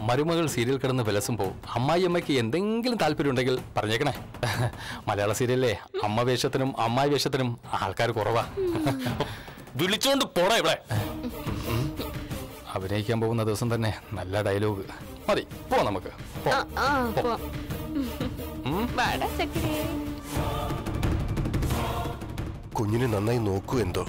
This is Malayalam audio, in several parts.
മരുമകൾ സീരിയൽ കിടന്ന് വിലസുമ്പോൾ അമ്മായിയമ്മയ്ക്ക് എന്തെങ്കിലും താല്പര്യം ഉണ്ടെങ്കിൽ പറഞ്ഞേക്കണേ മലയാള സീരിയലിലെ അമ്മ വേഷത്തിനും അമ്മായി വേഷത്തിനും ആൾക്കാർ കുറവാ വിളിച്ചോണ്ട് പോടാ ഇവിടെ അഭിനയിക്കാൻ പോകുന്ന ദിവസം തന്നെ നല്ല ഡയലോഗ് മതി പോ നമുക്ക് പോ. ആ, ആ, പോവാം. വാടാ ചക്കരേ കുഞ്ഞിനെ നന്നായി നോക്കൂ എന്തോ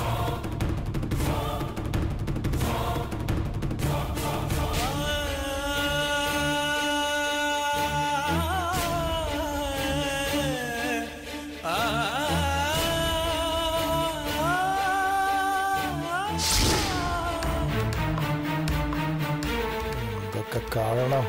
ഇതൊക്കെ കാണണം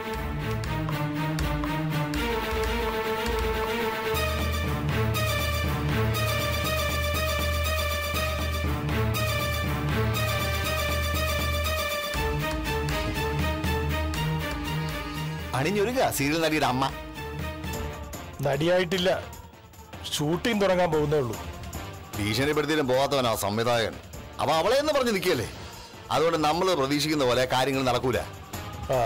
അണിഞ്ഞൊരുങ്ങ സീരിയൽ നടിയുടെ അമ്മ നടിയായിട്ടില്ല ഷൂട്ടിംഗ് തുടങ്ങാൻ പോകുന്നേ ഉള്ളൂ ഭീഷണിപ്പെടുത്തിയിട്ടും പോകാത്തവനാ സംവിധായകൻ അവ അവളെ എന്ന് പറഞ്ഞ് നിൽക്കുകയല്ലേ അതുകൊണ്ട് നമ്മൾ പ്രതീക്ഷിക്കുന്ന പോലെ കാര്യങ്ങൾ നടക്കൂല ആ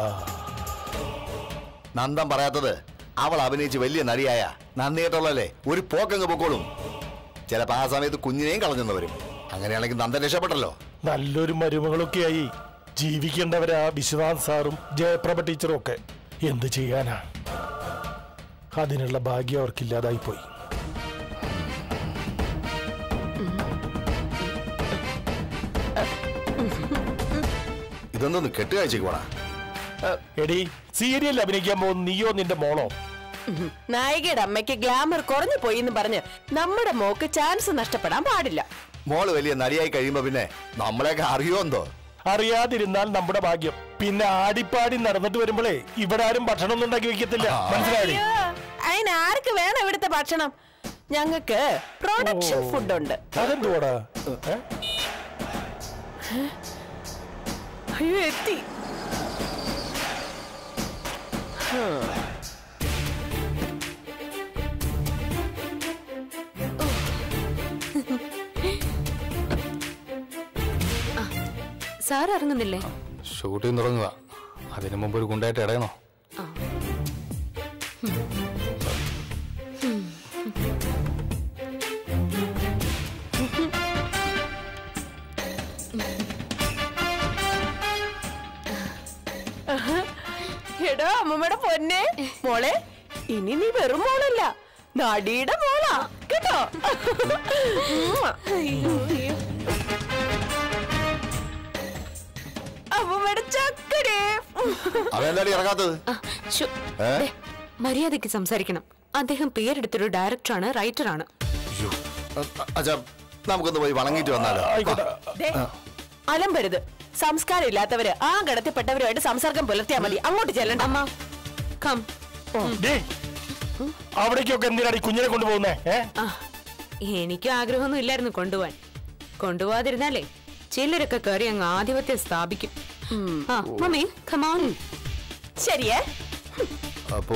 നന്ദൻ പറയാത്തത് അവൾ അഭിനയിച്ച് വലിയ നടിയായ നന്ദിയായിട്ടുള്ളല്ലേ ഒരു പോക്കങ്ങ് പൊക്കോളും ചിലപ്പോ ആ സമയത്ത് കുഞ്ഞിനെയും കളഞ്ഞെന്ന് വരും അങ്ങനെയാണെങ്കിൽ നന്ദൻ രക്ഷപ്പെട്ടല്ലോ നല്ലൊരു മരുമകളൊക്കെയായി ജീവിക്കേണ്ടവരാ വിശ്വനാഥ് സാറും ജയപ്രഭ ടീച്ചറും ഒക്കെ എന്ത് ചെയ്യാനാ അതിനുള്ള ഭാഗ്യം അവർക്കില്ലാതായി പോയി ഇതൊന്നും കെട്ടുകാഴ്ചക്ക് പോണാ എടി സീരിയൽ അഭിനയിക്കാൻ പോകുന്ന നീയോ നിന്റെ മോളോ നായികയുടെ അമ്മയ്ക്ക് ഗ്ലാമർ കുറഞ്ഞു പോയി എന്ന് പറഞ്ഞ് നമ്മുടെ മോക്ക് ചാൻസ് നഷ്ടപ്പെടാൻ പാടില്ല മോള് വലിയ നടിയായി കഴിയുമ്പോ പിന്നെ നമ്മളെയൊക്കെ അറിയോ എന്തോ അറിയാതിരുന്നാൽ നമ്മുടെ ഭാഗ്യം പിന്നെ ആടിപ്പാടി നടന്നിട്ട് വരുമ്പോഴേ ഇവിടെ ആരും ഭക്ഷണം ഒന്നും ഉണ്ടാക്കി വെക്കത്തില്ല മനസ്സിലായി അയ്യോ, അതിന് ആർക്ക് വേണം ഇവിടുത്തെ ഭക്ഷണം ഞങ്ങൾക്ക് പ്രൊഡക്ഷൻ ഫുഡ് ഉണ്ട് അതെന്തുവാടാ ഏ? അയ്യോ എത്തി സാർ ഇറങ്ങുന്നില്ലേ ഷൂട്ടിംഗ് തുടങ്ങുക അതിനു മുമ്പ് ഒരു ഗുണ്ടായിട്ട് ഇടയണോ എടോ അമ്മമ്മയുടെ പൊന്നെ മോളെ ഇനി നീ വെറും മോളല്ല നടിയുടെ മോളാ കേട്ടോ അയ്യോ അയ്യോ അമ്മമ്മയുടെ ചക്കരേ അതെന്താടി ഇറങ്ങാത്തത് ആ, ശ്ശോ. ഏ? ദേ, മര്യാദയ്ക്ക് സംസാരിക്കണം അദ്ദേഹം പേരെടുത്തൊരു ഡയറക്ടറാണ് റൈറ്ററാണ് അച്ഛാ നമുക്കൊന്ന് പോയി വണങ്ങിയിട്ട് വന്നാലോ ആയിക്കോട്ടെ ദേ, അലമ്പരുത് സംസ്കാരം ഇല്ലാത്തവര് ആ ഗണത്തിൽപ്പെട്ടവരുമായിട്ട് സംസർഗം പുലർത്തിയാ മതി അങ്ങോട്ട് ചെല്ലണ്ട അമ്മ കം ഡേ അവിടേക്കൊക്കെ എന്തിനാണ് ഈ കുഞ്ഞിനെ കൊണ്ടുപോകുന്നേ ഏ ആ എനിക്കും ആഗ്രഹമൊന്നും ഇല്ലായിരുന്നു കൊണ്ടുപോവാൻ കൊണ്ടുപോവാതിരുന്നാലേ ചിലരൊക്കെ കയറി അങ്ങ് ആധിപത്യം സ്ഥാപിക്കും ആ മമ്മി കമോൺ ശരിയേ അപ്പോ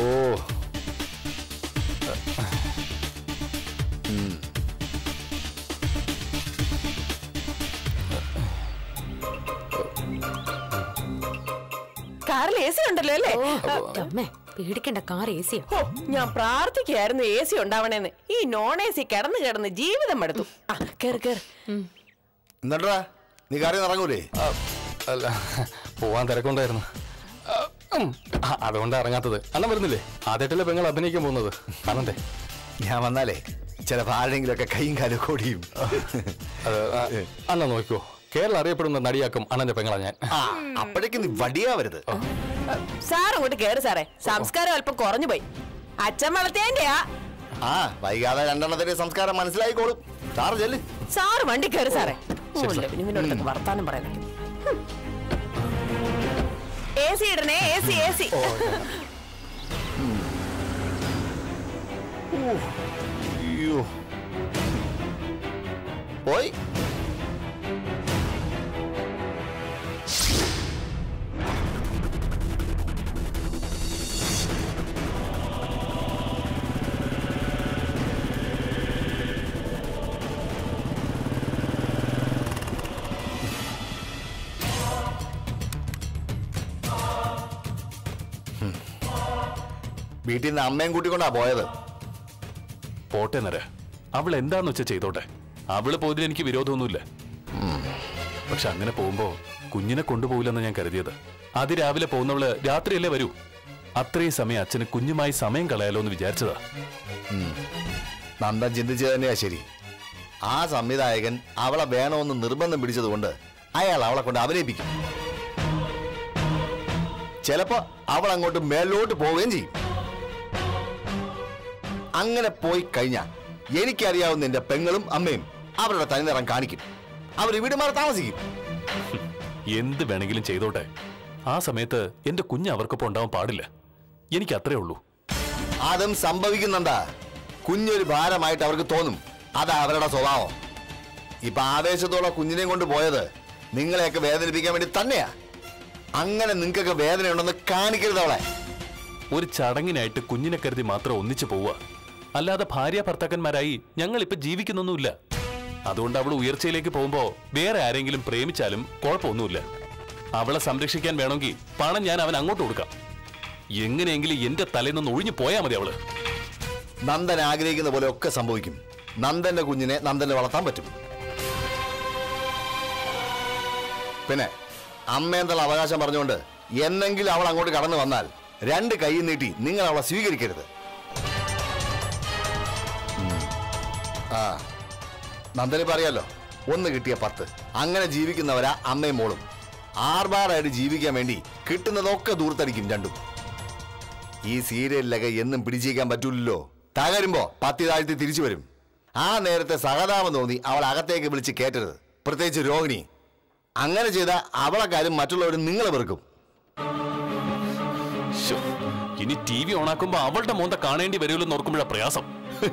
കാറിൽ എ സി ഉണ്ടല്ലോ അല്ലേ അമ്മേ പേടിക്കണ്ട കാർ എ സിയാ ഓ, ഞാൻ പ്രാർത്ഥിക്കായിരുന്നു എ സി ഉണ്ടാവണേന്ന് ഈ നോൺ എ സി കിടന്ന് കിടന്ന് ജീവിതം എടുത്തു ആ കേറ് കേറ് എന്നിട്ടാ നീ കാര്യം ഇറങ്ങൂലേ ആ, അല്ല പോവാൻ തിരക്കുണ്ടായിരുന്നു ആ, ഉം, ആ, അതുകൊണ്ടാ ഇറങ്ങാത്തത് അണ്ണൻ വരുന്നില്ലേ ആദ്യമായിട്ടല്ലേ പെങ്ങൾ അഭിനയിക്കാൻ പോകുന്നത് കാണണ്ടേ ഞാൻ വന്നാലേ ചിലപ്പോ ആരെങ്കിലും ഒക്കെ കൈയും കാലും കൂടിയും അത് ആ, അണ്ണൻ നോക്കിക്കോ കേരളം അറിയപ്പെടുന്ന നടിയാക്കും അണ്ണന്റെ പെങ്ങളാ ഞാൻ ആ അപ്പോഴേക്കും നീ വടിയാവരുത് സാർ അങ്ങോട്ട് കേറ് സാറേ സംസ്കാരം അല്പം കുറഞ്ഞു പോയി അച്ഛൻ വളർത്തിയതിന്റെയാ ആ വൈകാതെ രണ്ടെണ്ണത്തിന്റെ സംസ്കാരം മനസ്സിലായിക്കോളും സാറ് ചെല്ല് സാറ് വണ്ടി കേറ് സാറേ ഇവനോട് വർത്താനം പറയാൻ എ സി ഇടണേ എ സി എ സി അയ്യോ പോയി വീട്ടിൽ നിന്ന് അമ്മയും കൂട്ടിക്കൊണ്ടാ പോയത് പോട്ടെ നര അവൾ എന്താന്ന് വെച്ചാ ചെയ്തോട്ടെ അവള് പോയതിൽ എനിക്ക് വിരോധമൊന്നുമില്ല പക്ഷെ അങ്ങനെ പോകുമ്പോ കുഞ്ഞിനെ കൊണ്ടുപോകില്ലെന്ന് ഞാൻ കരുതിയത് അതിരാവിലെ പോകുന്നവള് രാത്രിയല്ലേ വരൂ അത്രയും സമയം അച്ഛന് കുഞ്ഞുമായി സമയം കളയാലോ എന്ന് വിചാരിച്ചതാ നന്ദൻ ചിന്തിച്ചത് തന്നെയാ ശരി ആ സംവിധായകൻ അവളെ വേണമെന്ന് നിർബന്ധം പിടിച്ചതുകൊണ്ട് അയാൾ അവളെ കൊണ്ട് അഭിനയിപ്പിക്കും ചിലപ്പോ അവൾ അങ്ങോട്ട് മേലോട്ട് പോവുകയും ചെയ്യും അങ്ങനെ പോയി കഴിഞ്ഞാൽ എനിക്കറിയാവുന്ന എന്റെ പെങ്ങളും അമ്മയും അവരുടെ തനിനിറം കാണിക്കും അവർ വീട് മാറി താമസിക്കും എന്ത് വേണമെങ്കിലും ചെയ്തോട്ടെ ആ സമയത്ത് എന്റെ കുഞ്ഞ് അവർക്കൊപ്പം ഉണ്ടാവാൻ പാടില്ല എനിക്ക് അത്രേ ഉള്ളൂ അതും സംഭവിക്കുന്നുണ്ടാ കുഞ്ഞൊരു ഭാരമായിട്ട് അവർക്ക് തോന്നും അതാ അവരുടെ സ്വഭാവം ഇപ്പൊ ആവേശത്തോടെ കുഞ്ഞിനെയും കൊണ്ട് പോയത് നിങ്ങളെയൊക്കെ വേദനിപ്പിക്കാൻ വേണ്ടി തന്നെയാ അങ്ങനെ നിങ്ങൾക്കൊക്കെ വേദനയുണ്ടെന്ന് കാണിക്കരുത് അവളെ ഒരു ചടങ്ങിനായിട്ട് കുഞ്ഞിനെ കരുതി മാത്രം ഒന്നിച്ചു പോവുക അല്ലാതെ ഭാര്യ ഭർത്താക്കന്മാരായി ഞങ്ങൾ ഇപ്പൊ ജീവിക്കുന്നൊന്നുമില്ല അതുകൊണ്ട് അവൾ ഉയർച്ചയിലേക്ക് പോകുമ്പോ വേറെ ആരെങ്കിലും പ്രേമിച്ചാലും കുഴപ്പമൊന്നുമില്ല അവളെ സംരക്ഷിക്കാൻ വേണമെങ്കിൽ പണം ഞാൻ അവൻ അങ്ങോട്ട് കൊടുക്കാം എങ്ങനെയെങ്കിലും എന്റെ തലയിൽ നിന്ന് ഒഴിഞ്ഞു പോയാൽ മതി അവള് നന്ദൻ ആഗ്രഹിക്കുന്ന പോലെ ഒക്കെ സംഭവിക്കും നന്ദന്റെ കുഞ്ഞിനെ നന്ദന് വളർത്താൻ പറ്റും പിന്നെ അമ്മയെന്നുള്ള അവകാശം പറഞ്ഞുകൊണ്ട് എന്നെങ്കിലും അവൾ അങ്ങോട്ട് കടന്നു വന്നാൽ രണ്ട് കൈ നീട്ടി നിങ്ങൾ അവളെ സ്വീകരിക്കരുത് ഉം. ആ നന്ദന് പറയാലോ ഒന്ന് കിട്ടിയ പത്ത് അങ്ങനെ ജീവിക്കുന്നവരാ അമ്മയും മോളും ആർഭാടായിട്ട് ജീവിക്കാൻ വേണ്ടി കിട്ടുന്നതൊക്കെ ദൂർത്തടിക്കും രണ്ടും ഈ സീരിയലിലൊക്കെ എന്നും പിടിച്ചേക്കാൻ പറ്റൂലല്ലോ തകരുമ്പോ പത്തി താഴ്ത്തി തിരിച്ചു വരും ആ നേരത്തെ സഹതാപം തോന്നി അവൾ അകത്തേക്ക് വിളിച്ച് കേറ്റരുത് പ്രത്യേകിച്ച് രോഹിണി അങ്ങനെ ചെയ്ത അവളെ കാര്യം മറ്റുള്ളവരും നിങ്ങളെ വെറുക്കും ശ്ശോ, ഇനി ടി വി ഓണാക്കുമ്പോ അവളുടെ മോന്ത കാണേണ്ടി വരുമല്ലോ എന്ന് ഓർക്കുമ്പോഴാ പ്രയാസം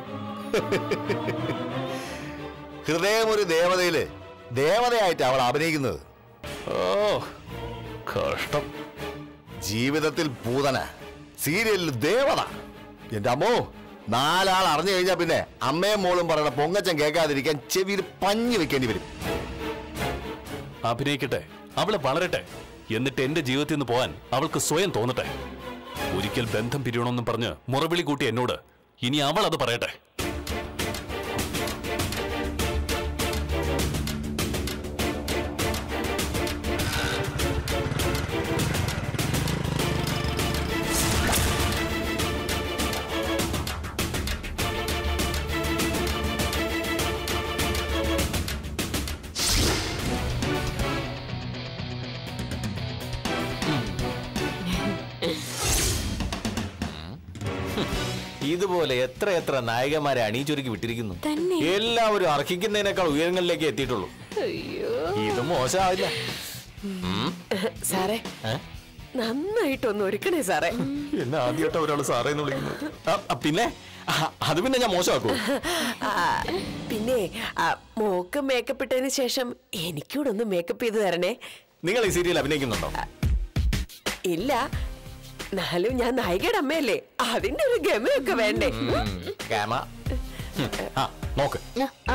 ഹൃദയം ഒരു ദേവതയില് ദേവതയായിട്ട് അവൾ അഭിനയിക്കുന്നത് ഓ കഷ്ടം ജീവിതത്തിൽ പൂതന സീരിയലിൽ ദേവത എന്റെ അമ്മോ നാലാൾ അറിഞ്ഞു കഴിഞ്ഞാൽ പിന്നെ അമ്മയും മോളും പറയണ പൊങ്ങച്ചൻ കേൾക്കാതിരിക്കാൻ ചെവിയിൽ പഞ്ഞു വെക്കേണ്ടി വരും അഭിനയിക്കട്ടെ അവള് വളരട്ടെ എന്നിട്ട് എന്റെ ജീവിതത്തിൽ നിന്ന് പോവാൻ അവൾക്ക് സ്വയം തോന്നട്ടെ ഒരിക്കൽ ബന്ധം പിരിയണമെന്നും പറഞ്ഞ് മുറവിളി കൂട്ടി എന്നോട് ഇനി അവൾ അത് പറയട്ടെ ഇതുപോലെ എത്ര എത്ര നായികമാരെ അണിയിച്ചൊരുക്കി വിട്ടിരിക്കുന്നു തന്നെ? എല്ലാവരും അർഹിക്കുന്നതിനേക്കാൾ ഉയരങ്ങളിലേക്ക് എത്തിയിട്ടുള്ളൂ ഇത് മോശമാവില്ല സാറേ നന്നായിട്ടൊന്ന് ഒരുക്കണേ സാറേ എന്നെ ആദ്യമായിട്ട് ഒരാൾ സാറേ എന്ന് വിളിക്കുന്നത് ആ, ആ, പിന്നെ ആ, അത് പിന്നെ ഞാൻ മോശമാക്കൂ ആ, പിന്നെ ആ, മോക്ക് മേക്കപ്പ് ഇട്ടതിന് ശേഷം എനിക്കൂടെ ഒന്ന് മേക്കപ്പ് ചെയ്ത് തരണേ നിങ്ങൾ ഈ സീരിയൽ അഭിനയിക്കുന്നുണ്ടോ ഇല്ല എന്നാലും ഞാൻ നായികയുടെ അമ്മയല്ലേ അതിന്റെ ഒരു ഗമയൊക്കെ വേണ്ടേ ക്യാമ ആ നോക്ക് ആ, ആ.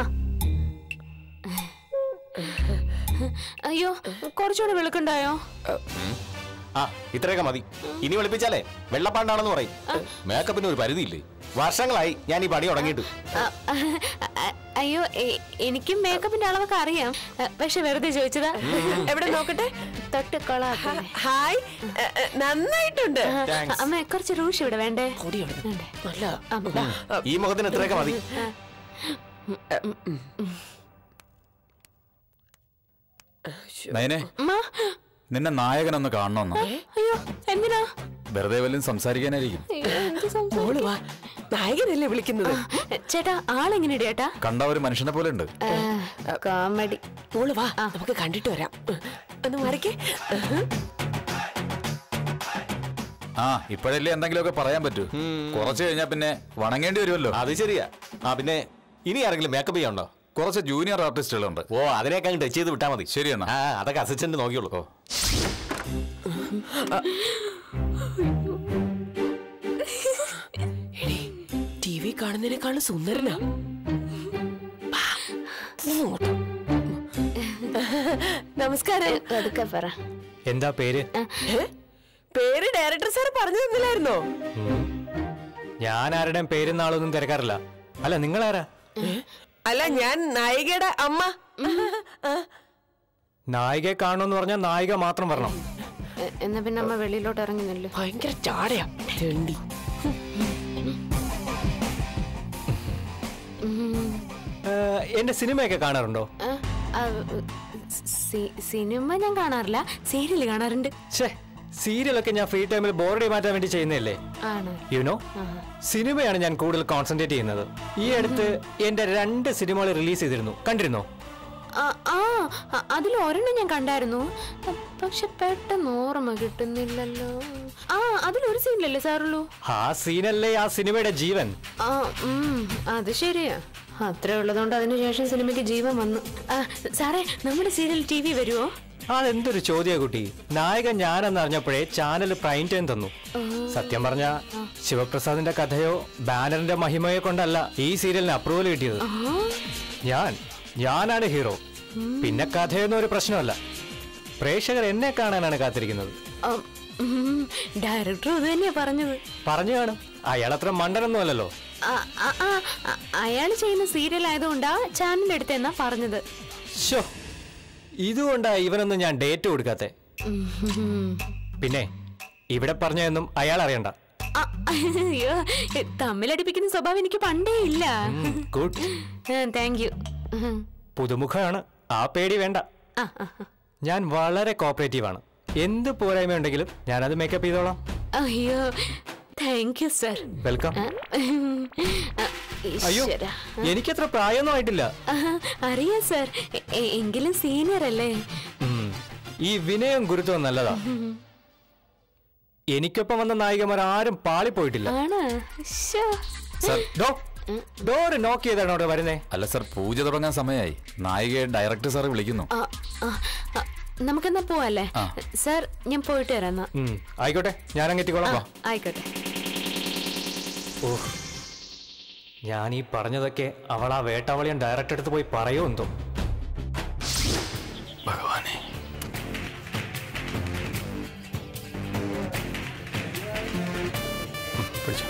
അയ്യോ കുറച്ചുകൂടെ വെളുക്കുണ്ടായോ ആ ഇത്രയൊക്കെ മതി ഇനി വെളുപ്പിച്ചാലേ വെള്ളപ്പാണ്ടാണെന്ന് പറയും മേക്കപ്പിന് ഒരു പരിധിയില്ലേ വർഷങ്ങളായി ഞാൻ ഈ പണി തുടങ്ങിയിട്ട് ആ, ആ, അയ്യോ എ- എനിക്കും മേക്കപ്പിന്റെ അളവൊക്കെ അറിയാം ആ, പക്ഷെ വെറുതെ ചോദിച്ചതാ എവിടെ നോക്കട്ടെ തൊട്ട് കൊളാ ഹ- ഹായ് എ, എ, നന്നായിട്ടുണ്ട് അമ്മ കുറച്ച് റൂഷ് ഇവിടെ വേണ്ടേ നല്ല അമ്മ. ഈ മുഖത്തിന് ഇത്രയൊക്കെ മതി നയനെ അമ്മ, നിന്നെ നായകനൊന്ന് കാണണമെന്ന് അയ്യോ എന്തിനാ വെറുതെ വല്ലതും സംസാരിക്കാനായിരിക്കും അയ്യോ, എന്ത് സംഭവം? മോള് വാ നായകനല്ലേ വിളിക്കുന്നത് ചേട്ടാ ആളെങ്ങനെ ചേട്ടാ കണ്ട ഒരു മനുഷ്യനെ പോലെ ഉണ്ട് കോമഡി മോള് വാ നമുക്ക് കണ്ടിട്ട് വരാം ഒന്ന് മറിക്കേ ആ ഇപ്പോഴല്ലേ എന്തെങ്കിലുമൊക്കെ പറയാൻ പറ്റൂ കുറച്ച് കഴിഞ്ഞാൽ പിന്നെ വണങ്ങേണ്ടി വരുമല്ലോ അത് ശരിയാ ആ പിന്നെ ഇനി ആരെങ്കിലും മേക്കപ്പ് ചെയ്യാനുണ്ടോ കുറച്ച് ജൂനിയർ ആർട്ടിസ്റ്റുകളുണ്ട് ഓ അതിനേക്കാൾ ടച്ച് ചെയ്ത് വിട്ടാ മതി ശരി എന്നാ. ആ അതൊക്കെ അസിസ്റ്റന്റ് നോക്കിയോളൂ ഓ ടി വി കാണുന്നതിനേക്കാളും സുന്ദരനാ വാ, ഇങ്ങോട്ട്. നമസ്കാരം അതൊക്കെ പറ എന്താ പേര് ഏ? പേര് ഡയറക്ടർ സാർ പറഞ്ഞു തന്നില്ലായിരുന്നോ ഞാൻ ആരുടെയും പേരും നാളൊന്നും തിരക്കാറില്ല അല്ല നിങ്ങളാരാ അല്ല ഞാൻ നായികയുടെ അമ്മ നായികയെ കാണുമെന്ന് പറഞ്ഞാൽ നായിക മാത്രം വരണം എ- എന്നാ പിന്നെ അമ്മ വെളിയിലോട്ട് ഇറങ്ങി നില്ലോ ഭയങ്കര ചാടയാ തെണ്ടി ഏഹ്, എന്റെ സിനിമയൊക്കെ കാണാറുണ്ടോ സിനിമ ഞാൻ കാണാറില്ല സീരിയൽ കാണാറുണ്ട് ഛേ സീരിയലൊക്കെ ഞാൻ ഫ്രീ ടൈമിൽ ബോറടി മാറ്റാൻ വേണ്ടി ചെയ്യുന്നതല്ലേ ആണ് യുനോ സിനിമയാണ് ഞാൻ കൂടുതൽ കോൺസെൻട്രേറ്റ് ചെയ്യുന്നത് ഈ അടുത്ത് എന്റെ രണ്ട് സിനിമകൾ റിലീസ് ചെയ്തിരുന്നു കണ്ടിരുന്നോ ആ ആ, അ- അതിൽ ഒരെണ്ണം ഞാൻ കണ്ടായിരുന്നു പ- പക്ഷെ പെട്ടെന്ന് ഓർമ്മ കിട്ടുന്നില്ലല്ലോ ആ അതിലൊരു സീനിലല്ലേ സാറുള്ളൂ ആ സീനല്ലേ ആ സിനിമയുടെ ജീവൻ ആ ഉം, അത് ശരിയാ അത്ര ഉള്ളതുകൊണ്ട് അതിനുശേഷം സിനിമയ്ക്ക് ജീവൻ വന്നു ആ, സാറേ നമ്മുടെ സീരിയൽ ടി വി വരുമോ അതെന്തൊരു ചോദ്യ കുട്ടി നായകൻ ഞാനെന്ന് അറിഞ്ഞപ്പോഴേ ചാനൽ പ്രൈം ടൈം തന്നു സത്യം പറഞ്ഞ ശിവപ്രസാദിന്റെ കഥയോ ബാനറിന്റെ മഹിമയോ കൊണ്ടല്ല ഈ സീരിയലിന് അപ്രൂവൽ കിട്ടിയത് ഞാൻ ഞാനാണ് ഹീറോ പിന്നെ കഥയൊന്നും ഒരു പ്രശ്നമല്ല പ്രേക്ഷകർ എന്നെ കാണാനാണ് കാത്തിരിക്കുന്നത് ഡയറക്ടർ അത് തന്നെയാ പറഞ്ഞത് പറഞ്ഞു കാണും അയാളത്ര മണ്ടനൊന്നും അല്ലല്ലോ അയാൾ ചെയ്യുന്ന സീരിയൽ ആയതുകൊണ്ടാ ചാനൽ എടുത്തെന്നാ പറഞ്ഞത് ഷോ ഇതുകൊണ്ടാ ഇവനൊന്നും ഞാൻ ഡേറ്റ് കൊടുക്കാത്തെ പിന്നെ ഇവിടെ പറഞ്ഞതൊന്നും അയാൾ അറിയണ്ട ആ, അയ്യോ തമ്മിലടിപ്പിക്കുന്ന സ്വഭാവം എനിക്ക് പണ്ടേ ഇല്ല ഗുഡ് താങ്ക് യു പുതുമുഖമാണ് ആ പേടി വേണ്ട ഞാൻ വളരെ കോപ്പറേറ്റീവ് ആണ് എന്ത് പോരായ്മ ഉണ്ടെങ്കിലും ഞാനത് മേക്കപ്പ് ചെയ്തോളാം അയ്യോ താങ്ക് യു സർ വെൽക്കം അയ്യോ എനിക്കത്ര പ്രായമൊന്നും ആയിട്ടില്ല അറിയാം സർ എങ്കിലും സീനിയർ അല്ലേ ഉം. ഈ വിനയം ഗുരുത്വം നല്ലതാ എനിക്കൊപ്പം വന്ന നായികമാർ ആരും പാളിപ്പോയിട്ടില്ല ആണ് ശ്ശോ. സർ ഡോ ഡോറ് നോക്ക് ചെയ്താണ് അവിടെ വരുന്നേ അല്ല സർ പൂജ തുടങ്ങാൻ സമയമായി നായികയെ ഡയറക്ടർ സാർ വിളിക്കുന്നു ആ, ആ, ആ, നമുക്കെന്നാ പോവല്ലേ ആ. സർ ഞാൻ പോയിട്ട് വരാം എന്നാ ഉം, ആയിക്കോട്ടെ ഞാൻ അങ്ങെത്തിക്കോളാം വാ. ആയിക്കോട്ടെ ഓ ഞാൻ ഈ പറഞ്ഞതൊക്കെ അവൾ ആ വേട്ടാവളിയൻ ഡയറക്ടർ അടുത്ത് പോയി പറയോ എന്തോ ഭഗവാനെ ഉം, പിടിച്ചോ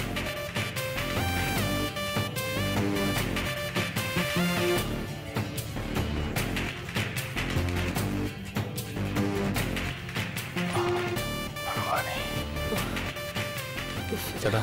ഭഗവാനെ ചേട്ടാ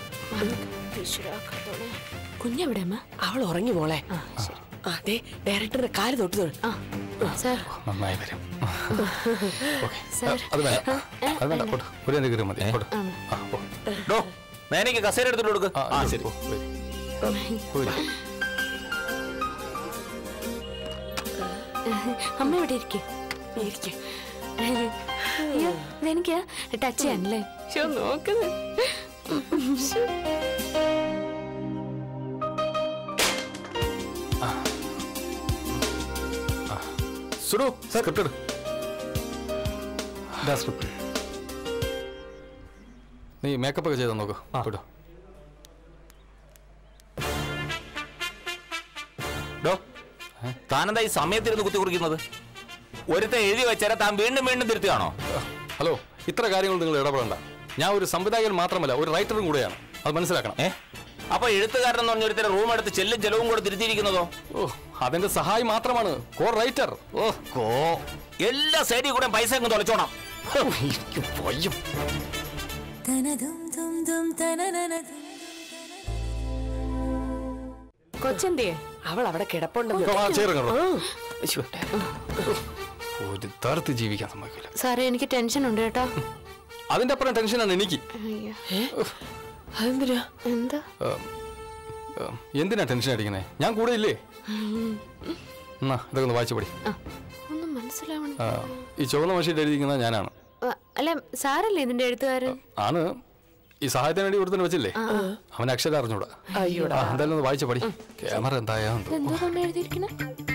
കുഞ്ഞെവിടെ അമ്മ അവൾ ഉറങ്ങി മോളെ അതെ ഡയറക്ടറുടെ കാല് തൊട്ട് തൊട്ട് ആ സാർ നന്നായി വരും ഓക്കെ സാർ അത് വേണ്ട അത് വേണ്ട പോട്ടെ ഒരു എന്തെങ്കിലും മതി പോട്ടെ ആ പോ ഡോ മേനയ്ക്ക് കസേര എടുത്തിട്ട് കൊടുക്ക് ആ, ആ ഇത് ശരി പോ, വരൂ. പോര്. അമ്മ എവിടെ ഇരിക്കും അയ്യോ ഇതെനിക്ക് ടച്ച് ചെയ്യാനല്ലേ നോക്കുന്നത് സുഡു സ്ക്രിപ്റ്റ് എടു. ഇതാ സ്ക്രിപ്റ്റ് നീ മേക്കപ്പ് ഒക്കെ ചെയ്താ നോക്കൂ വിടോ ഡോ താനെന്താ ഈ സമയത്തിരുന്ന് കുത്തി കുറിക്കുന്നത് ഒരുത്ത എഴുതി വെച്ചാൽ താൻ വീണ്ടും വീണ്ടും തിരുത്തുകയാണോ ഹലോ ഇത്ര കാര്യങ്ങൾ നിങ്ങൾ ഇടപെടണ്ട ഞാൻ ഒരു സംവിധായകൻ മാത്രമല്ല ഒരു റൈറ്ററും കൂടെയാണ് അത് മനസ്സിലാക്കണം ഏ അപ്പൊ എഴുത്തുകാരൻ എന്ന് പറഞ്ഞൊരുത്തര റൂം എടുത്ത് ചെല്ലും ചെലവും കൂടെ തിരുത്തിയിരിക്കുന്നതോ ഓ അതിന്റെ സഹായി മാത്രമാണ് കോ റൈറ്റർ ഓ കോ എല്ലാ സൈഡിൽ കൂടെ പൈസ അങ്ങ് തൊലച്ചോണം കൊച്ചെന്തിയെ അവൾ അവിടെ കിടപ്പുണ്ടെന്ന് ചേർക്കണോ ഒരു തരത്ത് ജീവിക്കാൻ സമ്മതിക്കില്ല സാറേ എനിക്ക് ടെൻഷൻ ഉണ്ട് കേട്ടോ അതിന്റെ അപ്പുറം ടെൻഷനാണ് എനിക്ക് അയ്യോ അതെന്തിനാ എന്താ ഉം, ഉം, എന്തിനാ ടെൻഷൻ അടിക്കുന്നേ ഞാൻ കൂടെ ഇല്ലേ എന്നാ ഇതൊക്കെ ഒന്ന് വായിച്ചു പഠി ആ, ഒന്നും മനസ്സിലാവണം ആ, ഈ ചുവന്ന മഷീട്ട് എഴുതിയിരിക്കുന്നത് ഞാനാണ് ആ, അല്ല സാറല്ലേ ഇതിന്റെ എഴുത്തുകാരൻ ആണ് ഈ സഹായത്തിന് വേണ്ടി ഒരുത്തന്നെ വെച്ചില്ലേ അവൻ അക്ഷരം അറിഞ്ഞൂടാ അയ്യോടാ ആ, എന്തായാലും ഒന്ന് വായിച്ചു പഠി ക്യാമറ എന്തായാ എന്തോ. എന്തോ കൊണ്ട് എഴുതിയിരിക്കണേ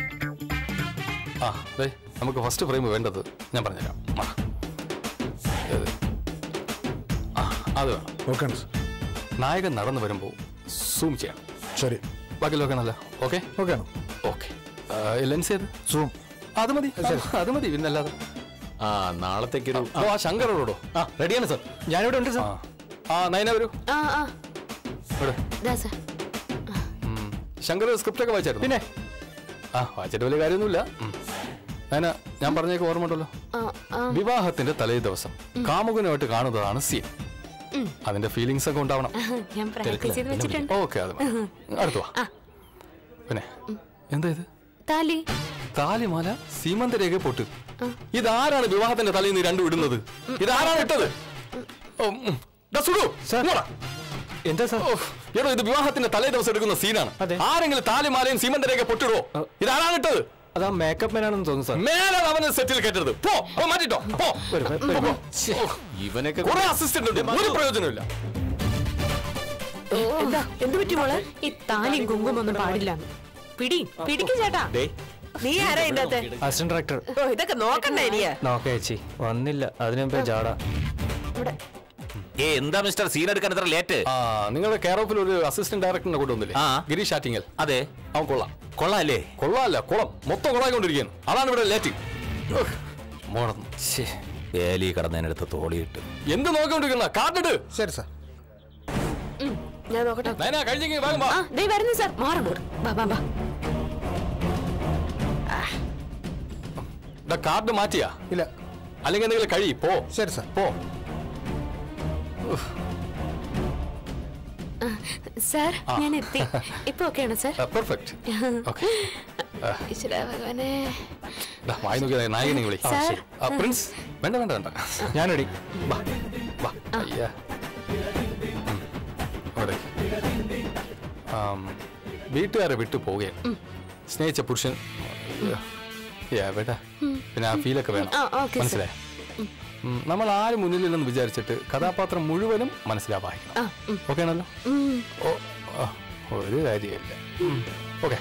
ആ ദേ നമുക്ക് ഫസ്റ്റ് ഫ്രെയിം വേണ്ടത് ഞാൻ പറഞ്ഞുതരാം ആ. ഏത്? ആ അത് വേണം ഓക്കെ നായകൻ നടന്നു വരുമ്പോൾ സൂം ചെയ്യണം ശരി ബാക്കിയൊക്കെ ആണല്ലോ ഓക്കെ ഓക്കെ ആണോ ഓക്കെ ലെൻസ് ഏത് സൂം അത് മതി അത് മതി പിന്നല്ലാതെ ആ നാളത്തേക്കൊരു ഓ ആ ശങ്കറോടോ ആ റെഡിയാണ് സാർ ഞാനിവിടെ ഉണ്ട് ആ സാർ ആ നയന വരൂ ആ ആ ഇവിടെ ദാ സർ ശങ്കർ സ്ക്രിപ്റ്റ് ഒക്കെ വായിച്ചായിരുന്നു പിന്നെ ആ വായിച്ചിട്ട് വലിയ കാര്യമൊന്നുമില്ല ഉം. അതിന് ഞാൻ പറഞ്ഞേക്ക് ഓർമ്മ ഉണ്ടല്ലോ ആ, ആ, വിവാഹത്തിന്റെ തലേ ദിവസം കാമുകനുമായിട്ട് കാണുന്നതാണ് സീൻ അതിന്റെ ഫീലിങ്സ് ഒക്കെ ഉണ്ടാവണം ഞാൻ പ്രാക്ടീസ് ചെയ്ത് വെച്ചിട്ടുണ്ട് ഓക്കെ അത് മതി. അടുത്ത് വാ പിന്നെ എന്താ ഇത് താലി താലിമാല സീമന്തരേഖ പൊട്ട് ഇതാരാണ് വിവാഹത്തിന്റെ തലയിൽ നിന്ന് രണ്ടും ഇടുന്നത് ഇതാരാണ് ഇട്ടത് ഓ, ഉം. ദാ സുഡു, ഇങ്ങോട്ടാ. എന്താ സാർ ഓ, എടോ ഇത് വിവാഹത്തിന്റെ തലേ ദിവസം എടുക്കുന്ന സീനാണ് അതെ. ആരെങ്കിലും താലിമാലയും സീമന്തരേഖ പൊട്ടിടോ ഇതാരാണ് ഇട്ടത് അതാ മേക്കപ്പ് മാനാണെന്ന് തോന്നുന്നു സാർ മേലെ അവനെ സെറ്റിൽ കെട്ടരുത് പോ അവൻ മാറ്റിട്ടോ പോ വരും, വരും, വരും. ഓ, ഇവനൊക്കെ കുറെ അസിസ്റ്റന്റ് ഉണ്ട് ഒരു പ്രയോജനമില്ല എന്താ എന്ത് പറ്റി മോളെ ഈ താലിയും കുങ്കുമൊന്നും പാടില്ല പിടി പിടിക്കും ചേട്ടാ ദേ, നീ ആരാ ഇതിന്റെ അകത്തെ അസിസ്റ്റന്റ് ഡയറക്ടർ ഓ ഇതൊക്കെ നോക്കണ്ടേ ഇനിയാ നോക്കേ ചേച്ചി വന്നില്ല അതിനു മുമ്പേ ജാട ഇവിടെ ഏ എന്താ മിസ്റ്റർ സീൻ എടുക്കാൻ ഇത്ര ലേറ്റ് ആ നിങ്ങളുടെ കെയർ ഓഫിൽ ഒരു അസിസ്റ്റന്റ് ഡയറക്ടറിനെ കൊണ്ടുവന്നില്ലേ ആ. ഗിരീഷ് ആറ്റിങ്ങൽ അതെ അവൻ കൊള്ളാം കൊള്ളാല്ലേ കൊള്ളാമല്ല കുളം മൊത്തം കുളമായിക്കൊണ്ടിരിക്കുകയാണ് അതാണ് ഇവിടെ ലേറ്റ് മോടന്നു വേലി കടന്നതിനടുത്ത് തോളിയിട്ട് എന്ത് നോക്കിക്കൊണ്ടിരിക്കുന്ന കാട്ടിട്ട് ശരി സാർ ഞാൻ നോക്കട്ടെ നയന കഴിഞ്ഞെങ്കിൽ വേഗം വാ ആ ദേ വരുന്നു സാർ മാറും ബാ ബാ ബാ ദാ കാർഡ് മാറ്റിയാ ഇല്ല അല്ലെങ്കിൽ എന്തെങ്കിലും കഴി പോ ശരി സാർ പോ സാർ ഞാൻ എത്തി ഇപ്പൊ ഓക്കെയാണോ സാർ പെർഫെക്റ്റ് ഓക്കെ ഈശ്വരാ ഭഗവാനെ വായി നോക്കിയ നായകനെ വിളി ആ, സാർ. ശരി. ആ, പ്രിൻസ് വേണ്ട വേണ്ട വേണ്ട ഞാൻ റെഡി വാ വാ അയ്യാ ഉം. അവിടെ ആം, വീട്ടുകാരെ വിട്ടു പോവുകയാണ് സ്നേഹിച്ച പുരുഷൻ എവിടെ പിന്നെ ആ ഫീലൊക്കെ വേണം ആ, ഓക്കേ, സർ. മനസ്സിലായി നമ്മൾ ആരും മുന്നിലില്ലെന്ന് വിചാരിച്ചിട്ട് കഥാപാത്രം മുഴുവനും മനസ്സിലാവാഹിക്കണം ആ ഉം, ഓക്കെ ആണല്ലോ ഉം. ഓ ആ, ഒരു കാര്യമില്ല ഓക്കെ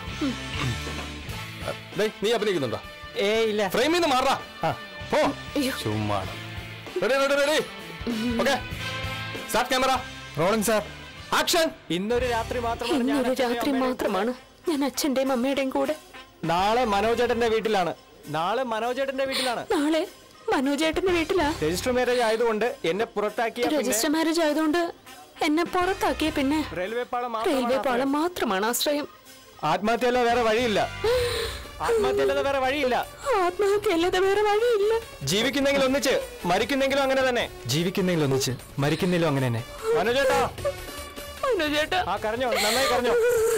നീ അഭിനയിക്കുന്നുണ്ടോ ഏ ഇല്ല ഫ്രെയിമിൽ നിന്ന് മാറാ ആ പോ അയ്യോ. ചുമ്മാ ready ready ready okay start camera rolling sir action ഇന്നൊരു രാത്രി മാത്രമാണ് ഞാൻ ഇന്നൊരു അച്ഛന്റെയും രാത്രി അമ്മയുടെയും മാത്രമാണ് ഞാൻ അച്ഛന്റെയും അമ്മയുടെയും കൂടെ നാളെ മനോജേട്ടന്റെ വീട്ടിലാണ് നാളെ മനോജേട്ടന്റെ വീട്ടിലാണ് നാളെ മനോജേട്ടന്റെ വീട്ടിലാ രജിസ്റ്റർ മാരേജ് ആയതുകൊണ്ട് എന്നെ പുറത്താക്കിയ പിന്നെ രജിസ്റ്റർ മാരേജ് ആയതുകൊണ്ട് എന്നെ പുറത്താക്കിയ പിന്നെ റെയിൽവേ പാളം റെയിൽവേ മാത്രമാണ് പാളം മാത്രമാണ് ആശ്രയം ആത്മഹത്യയല്ല വേറെ വഴിയില്ല ആത്മഹത്യയല്ലാതെ വേറെ വഴിയില്ല ആത്മഹത്യ അല്ലാതെ വേറെ വഴിയില്ല ജീവിക്കുന്നെങ്കിൽ ഒന്നിച്ച് മരിക്കുന്നെങ്കിലും അങ്ങനെ തന്നെ ജീവിക്കുന്നെങ്കിൽ ഒന്നിച്ച് മരിക്കുന്നെങ്കിലും അങ്ങനെ തന്നെ മനോജേട്ടാ മനോജേട്ടാ ആ കരഞ്ഞോ നന്നായി കരഞ്ഞോ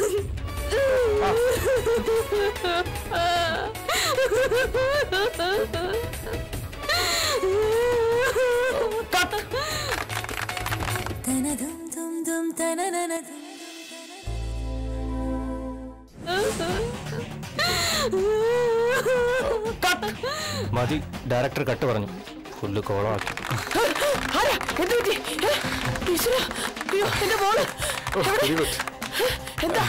മതി ഡയറക്ടർ കട്ട് പറഞ്ഞു ഫുള്ള് കോളമാക്കി ആരാ എന്ത് പറ്റി ഏ? ഈശ്വരാ, അയ്യോ എന്റെ മോള് വെരി ഗുഡ് എന്താ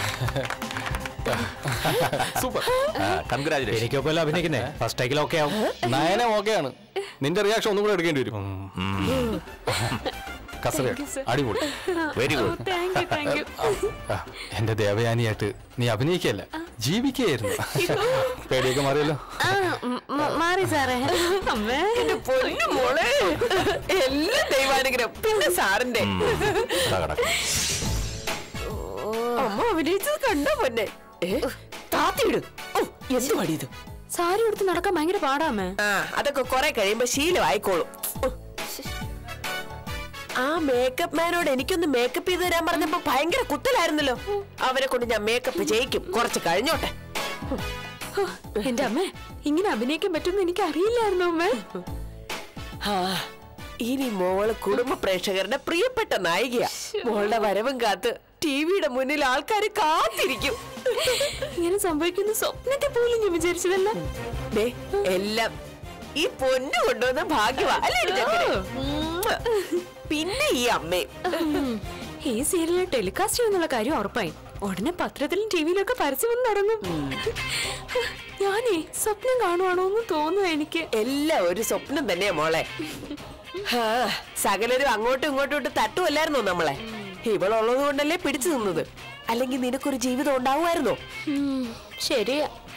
സൂപ്പർ കൺഗ്രാചുലേഷൻ എനിക്കൊക്കെ അഭിനയിക്കുന്നേ ഫസ്റ്റ് ടൈക്കിൽ ഓക്കെ ആവും നയന ഓക്കെയാണ് നിന്റെ റിയാക്ഷൻ ഒന്നും കൂടെ എടുക്കേണ്ടി വരും കസരയായിട്ട് അടിപൊളി very good thank you thank you ആ, എന്റെ ദേവയാനിയായിട്ട് നീ അഭിനയിക്കല്ല ജീവിക്കുകയായിരുന്നു പേടിയൊക്കെ മാറിയല്ലോ ആ ഉം, മ- മാറി സാറേ അമ്മേ എന്റെ പൊന്നു മോളെ എല്ലാം ദൈവാനുഗ്രഹം പിന്നെ സാറിന്റെ അമ്മ അഭിനയിച്ചത് കണ്ടോ പൊന്നെ ഏ, താത്തിയിട് ഓ എന്ത് മടി ഇത് സാരി ഉടുത്ത് നടക്കാൻ ഭയങ്കര പാടാമേ ആ അതൊക്കെ കുറെ കഴിയുമ്പോ ശീലം ആയിക്കോളും ഓ. ആ മേക്കപ്പ് മാനോട് എനിക്കൊന്ന് മേക്കപ്പ് ചെയ്ത് തരാൻ പറഞ്ഞപ്പോ ഭയങ്കര കുത്തലായിരുന്നല്ലോ അവരെ കൊണ്ട് ഞാൻ മേക്കപ്പ് ചെയ്യിക്കും കുറച്ച് കഴിഞ്ഞോട്ടെ ഹോ, എന്റെ അമ്മേ ഇങ്ങനെ അഭിനയിക്കാൻ പറ്റുമെന്ന് എനിക്ക് അറിയില്ലായിരുന്നു അമ്മേ ആ ഇനി മോള് കുടുംബ പ്രേക്ഷകരുടെ പ്രിയപ്പെട്ട നായികയാ മോളുടെ വരവും കാത്ത് ടിവിയുടെ മുന്നിൽ ആൾക്കാർ കാത്തിരിക്കും ഇങ്ങനെ സംഭവിക്കുന്ന സ്വപ്നത്തെ പോലും ഞാൻ വിചാരിച്ചതല്ല ദേ, എല്ലാം ഈ പൊന്നു കൊണ്ടുവന്ന ഭാഗ്യവാ അല്ലേ എന്റെ ചക്കരെ? ഉമ്മ. പിന്നെ ഈ അമ്മയും ഉം. ഈ സീരിയൽ ടെലികാസ്റ്റ് ചെയ്യുന്നുള്ള കാര്യം ഉറപ്പായി ഉടനെ പത്രത്തിലും ടിവിയിലൊക്കെ പരസ്യം തുടങ്ങും ഞാനേ സ്വപ്നം കാണുവാണോ എന്ന് തോന്നുന്നു എനിക്ക് എല്ലാം ഒരു സ്വപ്നം തന്നെയാ മോളെ ആ, സകലരും അങ്ങോട്ടും ഇങ്ങോട്ടും ഇട്ട് തട്ടുമല്ലായിരുന്നോ നമ്മളെ ഇവളുള്ളത് കൊണ്ടല്ലേ പിടിച്ചു നിന്നത് അല്ലെങ്കിൽ നിനക്കൊരു ജീവിതം ഉണ്ടാവുമായിരുന്നോ ഉം, ശരിയാ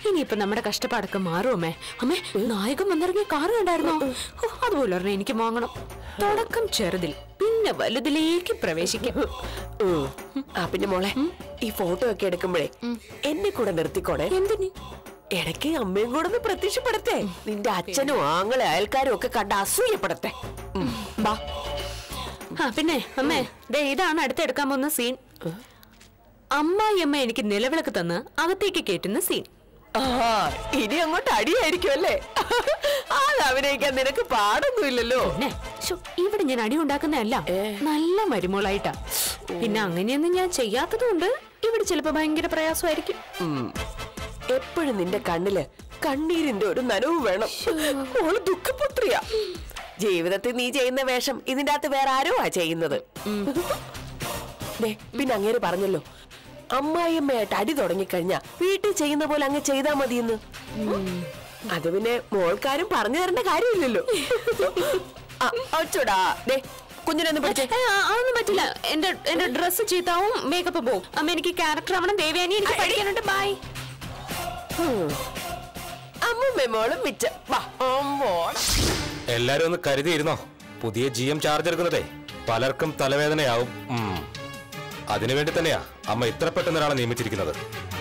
ഇനിയിപ്പൊ നമ്മുടെ കഷ്ടപ്പാടൊക്കെ മാറും അമ്മേ അമ്മേ നായകൻ വന്നിറങ്ങിയ കാറ് കണ്ടായിരുന്നോ ഓ, അതുപോലെ ഒരെണ്ണം എനിക്ക് വാങ്ങണം തുടക്കം ചെറുതിൽ പിന്നെ വലുതിലേക്ക് പ്രവേശിക്കും ഉം. ആ പിന്നെ മോളെ ഈ ഫോട്ടോ ഒക്കെ എടുക്കുമ്പോഴേ എന്നെ കൂടെ നിർത്തിക്കോണേ എന്തിന് ഇടയ്ക്ക് അമ്മയും കൂടെ ഒന്ന് പ്രത്യക്ഷപ്പെടത്തെ നിന്റെ അച്ഛനും ആങ്ങളെ അയൽക്കാരും ഒക്കെ കണ്ട് അസൂയപ്പെടത്തെ ഉം. ബാ ആ പിന്നെ അമ്മേ ദേ ഇതാണ് അടുത്തെടുക്കാൻ പോകുന്ന സീൻ അമ്മായി അമ്മ എനിക്ക് നിലവിളക്ക് തന്ന് അകത്തേക്ക് കയറ്റുന്ന സീൻ ആ ഇനി അങ്ങോട്ട് അടിയായിരിക്കും അല്ലേ അത് അഭിനയിക്കാൻ നിനക്ക് പാടൊന്നുമില്ലല്ലോ പിന്നെ ശ്ശോ, ഇവിടെ ഞാൻ അടി ഉണ്ടാക്കുന്നതല്ല നല്ല മരുമോളായിട്ടാ പിന്നെ അങ്ങനെയൊന്നും ഞാൻ ചെയ്യാത്തതുകൊണ്ട് ഇവിടെ ചിലപ്പോ ഭയങ്കര പ്രയാസമായിരിക്കും എപ്പോഴും നിന്റെ കണ്ണില് കണ്ണീരിന്റെ ഒരു നനവ് വേണം ഓള് ദുഃഖപുത്രിയ ജീവിതത്തിൽ നീ ചെയ്യുന്ന വേഷം ഇതിന്റെ അകത്ത് വേറെ ആരോ ആ ചെയ്യുന്നത് ദേ, പിന്നെ അങ്ങേര് പറഞ്ഞല്ലോ അമ്മായിയമ്മയായിട്ട് അടി തുടങ്ങിക്കഴിഞ്ഞാ വീട്ടിൽ ചെയ്യുന്ന പോലെ അങ്ങ് ചെയ്താ മതിയെന്ന് അത് പിന്നെ മോൾക്കാരും പറഞ്ഞു തരേണ്ട കാര്യമില്ലല്ലോ ആ, അച്ചോടാ ദേ കുഞ്ഞിനൊന്ന് പിടിച്ചേ ഏ, ആ, അതൊന്നും പറ്റില്ല എന്റെ എന്റെ ഡ്രസ്സ് ചീത്താവും മേക്കപ്പ് പോവും അമ്മ എനിക്ക് ക്യാരക്ടർ ആവണം ദേവയാനി എനിക്ക് പഠിക്കാനുണ്ട് ബൈ അമ്മ മോളും മിച്ച വാ അമ്മോടാ എല്ലാരും ഒന്ന് കരുതിയിരുന്നോ പുതിയ ജി എം ചാർജ് എടുക്കുന്നതേ പലർക്കും തലവേദനയാവും ഉം. അതിനുവേണ്ടി തന്നെയാ അമ്മ ഇത്ര പെട്ടെന്ന് ഒരാളെ നിയമിച്ചിരിക്കുന്നത്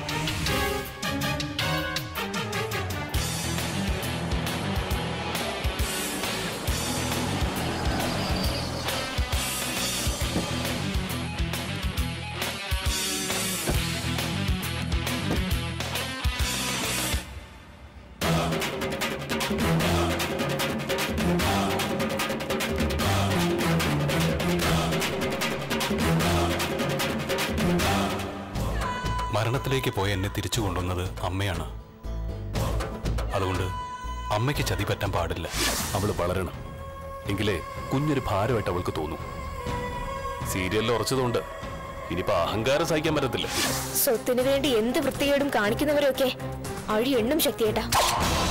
മരണത്തിലേക്ക് പോയ എന്നെ തിരിച്ചു കൊണ്ടുവന്നത് അമ്മയാണ് അതുകൊണ്ട് അമ്മയ്ക്ക് ചതി പറ്റാൻ പാടില്ല അവള് വളരണം എങ്കിലേ കുഞ്ഞൊരു ഭാരമായിട്ട് അവൾക്ക് തോന്നും സീരിയലിൽ ഉറച്ചതുകൊണ്ട് ഇനിയിപ്പോ അഹങ്കാരം സഹിക്കാൻ പറ്റത്തില്ല സ്വത്തിനു വേണ്ടി എന്ത് വൃത്തികേടും കാണിക്കുന്നവരൊക്കെ അഴി എണ്ണും ശക്തിയേട്ടാ